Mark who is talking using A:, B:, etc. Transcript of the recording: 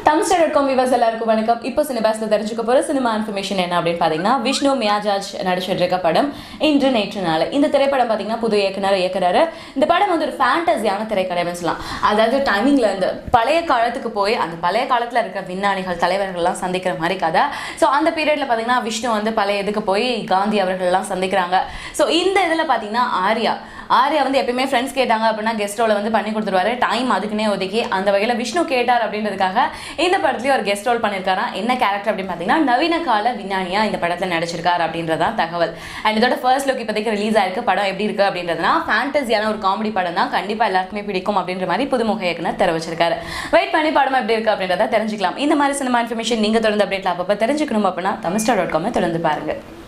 A: Tamilstar dot com விவாஸ் எல்லாருக்கும் வணக்கம் இப்போ சினிபாஸ்ல தெரிஞ்சுக்க போற சினிமா இன்ஃபர்மேஷன் என்ன அப்படின்னு பார்த்தீங்கன்னா விஷ்ணு மியாஜாஜ் நடிச்சிட்டு இருக்க படம் இன்று நேற்று நாள் இந்த திரைப்படம் பார்த்தீங்கன்னா புது இயக்குனர் இயக்குறாரு இந்த படம் வந்து ஒரு ஃபேண்டசியான திரைக்கடைன்னு சொல்லலாம் அதாவது டைமிங்ல இந்த பழைய காலத்துக்கு போய் அந்த பழைய காலத்துல இருக்க விஞ்ஞானிகள் தலைவர்கள்லாம் சந்திக்கிற மாதிரி கதை ஸோ அந்த பீரியட்ல பார்த்தீங்கன்னா விஷ்ணு வந்து பழைய இதுக்கு போய் காந்தி அவர்கள்லாம் சந்திக்கிறாங்க ஸோ இந்த இதில் பார்த்தீங்கன்னா ஆர்யா ஆர்யா வந்து எப்பயுமே ஃப்ரெண்ட்ஸ் கேட்டாங்க அப்படின்னா கெஸ்ட் ரோல வந்து பண்ணி கொடுத்துருவாரு டைம் அதுக்குன்னே ஒதுக்கி அந்த வகையில் விஷ்ணு கேட்டார் அப்படின்றதுக்காக இந்த படத்துலயும் ஒரு கெஸ்ட் ரோல் பண்ணியிருக்காரா என்ன கேரக்டர் அப்படின்னு பார்த்தீங்கன்னா நவீன கால விஞ்ஞானியா இந்த படத்தில் நடிச்சிருக்காரு அப்படின்றதான் தகவல் அண்ட் இதோட ஃபர்ஸ்ட் லுக் இப்போதைக்கு ரிலீஸ் ஆயிருக்கு படம் எப்படி இருக்கு அப்படின்றதுனா ஃபேண்டசியான ஒரு காமெடி படம் தான் கண்டிப்பா எல்லாருக்குமே பிடிக்கும் அப்படின்ற மாதிரி புதுமுக இயக்குனர் தெரிவிச்சிருக்காரு வெயிட் பண்ணி படம் எப்படி இருக்கு அப்படின்றத தெரிஞ்சுக்கலாம் இந்த மாதிரி சினிமா இன்ஃபர்மேஷன் நீங்க தொடர்ந்து அப்டேட்ல அப்பப்போ தெரிஞ்சுக்கணும் அப்படின்னா தமிழ்ஸ்டார் டாட் காமை தொடர்ந்து பாருங்க